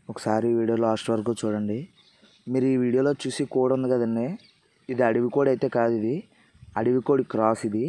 ఒకసారి ఈ video last వరకు చూడండి మీరు ఈ వీడియోలో చూసి కోడ్ ఉంది కదండి ఇది అడవి కోడి అయితే కాదు ఇది అడవి కోడి క్రాస్ ఇది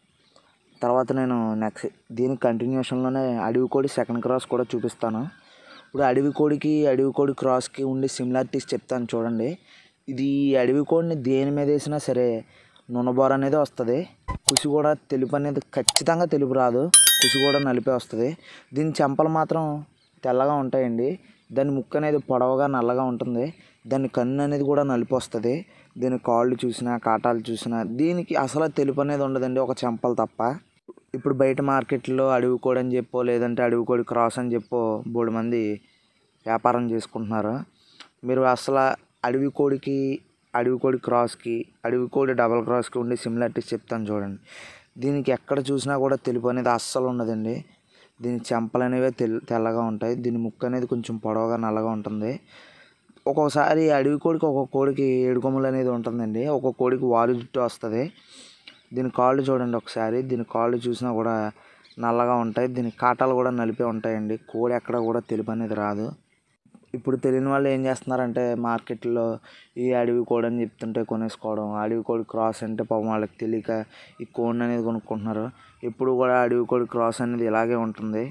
తర్వాత నేను నెక్స్ట్ దీని కంటిన్యూషన్లోనే అడవి కోడి సెకండ్ క్రాస్ కూడా చూపిస్తాను ఇప్పుడు అడవి కోడికి అడవి కోడి క్రాస్కి ఉండే సిమిలారిటీస్ చెప్తాను చూడండి ఇది అడవి కోడిని దేని మీద వేసినా సరే నునబోర అనేది వస్తుంది కుసి కూడా తెలుపు అనేది ఖచ్చితంగా తెలుపు రాదు కుసి కూడా నలిపే వస్తుంది దీని చెంపలు మాత్రం తెల్లగా ఉంటాయండి దాని ముక్కు అనేది పొడవుగా నల్లగా ఉంటుంది దాని కన్ను అనేది కూడా నలిపి వస్తుంది దీని కాళ్ళు చూసినా కాటాలు చూసినా దీనికి అసలు తెలుపు అనేది ఉండదండి ఒక చెంపలు తప్ప ఇప్పుడు బయట మార్కెట్లో అడవి కోడి అని చెప్పో లేదంటే అడవి కోడి క్రాస్ అని చెప్పో బోడు మంది వ్యాపారం చేసుకుంటున్నారు మీరు అసలు అడవి కోడికి అడవి కోడి క్రాస్కి అడవి కోడి డబల్ క్రాస్కి ఉండే సిమిలారిటీస్ చెప్తాను చూడండి దీనికి ఎక్కడ చూసినా కూడా తెలుపు అనేది అస్సలు ఉండదండి దీని చెంపలు అనేవి తెల్ తెల్లగా ఉంటాయి దీని ముక్కు అనేది కొంచెం పొడవుగా నల్లగా ఉంటుంది ఒక్కొక్కసారి అడవి కోడికి ఒక్కొక్క కోడికి ఏడుకొమ్మలు అనేది ఉంటుందండి ఒక్కొక్క కోడికి వాలు జుట్టు వస్తుంది దీని కాళ్ళు చూడండి ఒకసారి దీని కాళ్ళు చూసినా కూడా నల్లగా ఉంటాయి దీని కాటాలు కూడా నలిపే ఉంటాయండి కోడి ఎక్కడ కూడా తెలుపు అనేది రాదు ఇప్పుడు తెలియని వాళ్ళు ఏం చేస్తున్నారంటే మార్కెట్లో ఈ అడవి కోడి అని చెప్తుంటే కొనేసుకోవడం అడవి కోడి క్రాస్ అంటే పాపం వాళ్ళకి తెలియక ఈ కోడిని అనేది కొనుక్కుంటున్నారు ఎప్పుడు కూడా అడవి కోడి క్రాస్ అనేది ఇలాగే ఉంటుంది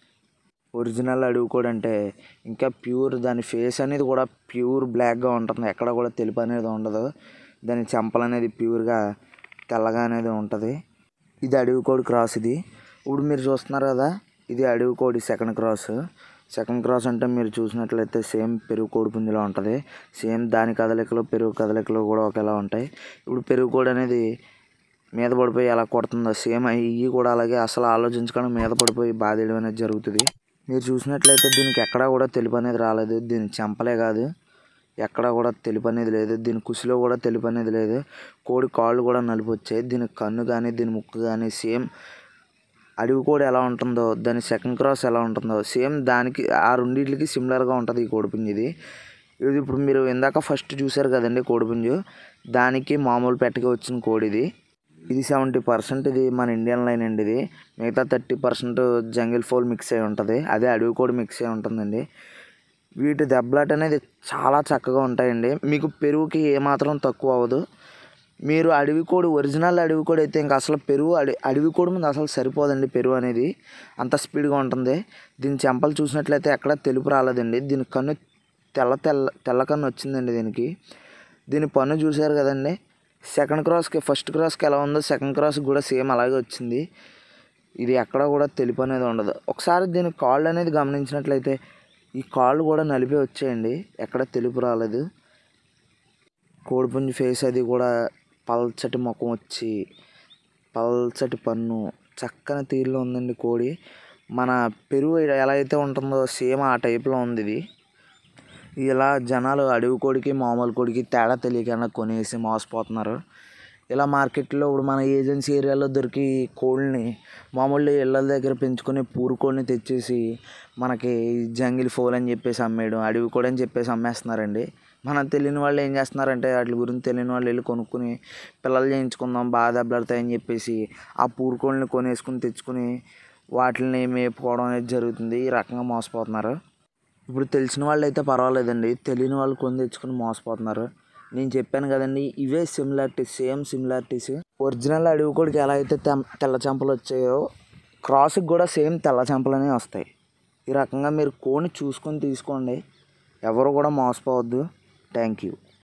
ఒరిజినల్ అడవి కోడి అంటే ఇంకా ప్యూర్ దాని ఫేస్ అనేది కూడా ప్యూర్ బ్లాక్గా ఉంటుంది ఎక్కడ కూడా తెలుపు అనేది ఉండదు దాని చెంపలు అనేది ప్యూర్గా తెల్లగా అనేది ఉంటుంది ఇది అడవి కోడి క్రాస్ ఇది ఇప్పుడు మీరు చూస్తున్నారు కదా ఇది అడవి కోడి సెకండ్ క్రాస్ సెకండ్ క్రాస్ అంటే మీరు చూసినట్లయితే సేమ్ పెరుగు కోడి పుంజులా ఉంటుంది సేమ్ దాని కదలికలు పెరుగు కదలికలు కూడా ఒకేలా ఉంటాయి ఇప్పుడు పెరుగు కోడి అనేది మీద పడిపోయి ఎలా కొడుతుందో సేమ్ ఇవి కూడా అలాగే అసలు ఆలోచించకుండా మీద పడిపోయి బాధేయడం అనేది జరుగుతుంది మీరు చూసినట్లయితే దీనికి ఎక్కడా కూడా తెలుపు అనేది రాలేదు దీని చెంపలే కాదు ఎక్కడ కూడా తెలుపు అనేది లేదు దీని కుసిలో కూడా తెలుపు అనేది లేదు కోడి కాళ్ళు కూడా నలుపు వచ్చాయి దీని కన్ను కానీ దీని ముక్కు కానీ సేమ్ అడవి కోడి ఎలా ఉంటుందో దాని సెకండ్ క్రాస్ ఎలా ఉంటుందో సేమ్ దానికి ఆ రెండింటికి సిమిలర్గా ఉంటుంది ఈ కోడిపుంజు ఇది ఇది ఇప్పుడు మీరు ఇందాక ఫస్ట్ చూసారు కదండి కోడిపుంజు దానికి మామూలు పెట్టకి వచ్చిన కోడి ఇది ఇది సెవెంటీ పర్సెంట్ ఇది మన ఇండియన్ లైన్ అండి ఇది మిగతా thirty percent jungle fowl mix అయి ఉంటుంది అదే అడవి కోడి మిక్స్ అయి ఉంటుందండి వీటి దెబ్బలాట అనేది చాలా చక్కగా ఉంటాయండి మీకు పెరుగుకి ఏమాత్రం తక్కువ అవ్వదు మీరు అడవి కోడి ఒరిజినల్ అడవి కోడి అయితే ఇంకా అసలు పెరుగు అడి అడవి కోడి మీద అసలు సరిపోదండి పెరుగు అనేది అంత స్పీడ్గా ఉంటుంది దీని చెంపలు చూసినట్లయితే ఎక్కడ తెలుపు రాలేదండి దీని కన్ను తెల్ల తెల్ల తెల్ల కన్ను వచ్చిందండి దీనికి దీని పన్ను చూశారు కదండి సెకండ్ క్రాస్కి ఫస్ట్ క్రాస్కి ఎలా ఉందో సెకండ్ క్రాస్కి కూడా సేమ్ అలాగే వచ్చింది ఇది ఎక్కడ కూడా తెలుపు అనేది ఉండదు ఒకసారి దీని కాళ్ళు అనేది గమనించినట్లయితే ఈ కాళ్ళు కూడా నలిపి వచ్చాయండి ఎక్కడ తెలుపు రాలేదు కోడిపుంజు ఫేస్ అది కూడా పల్చటి ముఖం వచ్చి పల్చటి పన్ను చక్కని తీరులో ఉందండి కోడి మన పెరుగు ఎలా అయితే ఉంటుందో సేమ్ ఆ టైప్లో ఉంది ఇది ఇలా జనాలు అడవి కోడికి మామూలు కోడికి తేడా తెలియకుండా కొనేసి మోసపోతున్నారు ఇలా మార్కెట్లో ఇప్పుడు మన ఏజెన్సీ ఏరియాలో దొరికి కోళ్ళని మామూలు ఇళ్ళ దగ్గర పెంచుకొని పూరు కోళ్ళని తెచ్చేసి మనకి జంగిల్ ఫోల్ అని చెప్పేసి అమ్మేయడం అడవి కోడి అని చెప్పేసి అమ్మేస్తున్నారండి మనం తెలియని వాళ్ళు ఏం చేస్తున్నారంటే వాటి గురించి తెలియని వాళ్ళు వెళ్ళి కొనుక్కుని పిల్లలు చేయించుకుందాం బాగా దెబ్బలాడతాయని చెప్పేసి ఆ పూరు కోళ్ళని కొనేసుకుని తెచ్చుకుని వాటిని మేపుకోవడం అనేది జరుగుతుంది ఈ రకంగా మోసపోతున్నారు ఇప్పుడు తెలిసిన వాళ్ళు అయితే పర్వాలేదండి తెలియని వాళ్ళు కొని తెచ్చుకుని మోసపోతున్నారు నేను చెప్పాను కదండి ఇవే సిమిలారిటీస్ సేమ్ సిమిలారిటీస్ ఒరిజినల్ అడవి కోడికి ఎలా అయితే తెం- తెల్ల చెంపలు వచ్చాయో క్రాస్కి కూడా సేమ్ తెల్ల చెంపలనే వస్తాయి ఈ రకంగా మీరు కోని చూసుకొని తీసుకోండి ఎవరు కూడా మోసపోవద్దు థ్యాంక్ యూ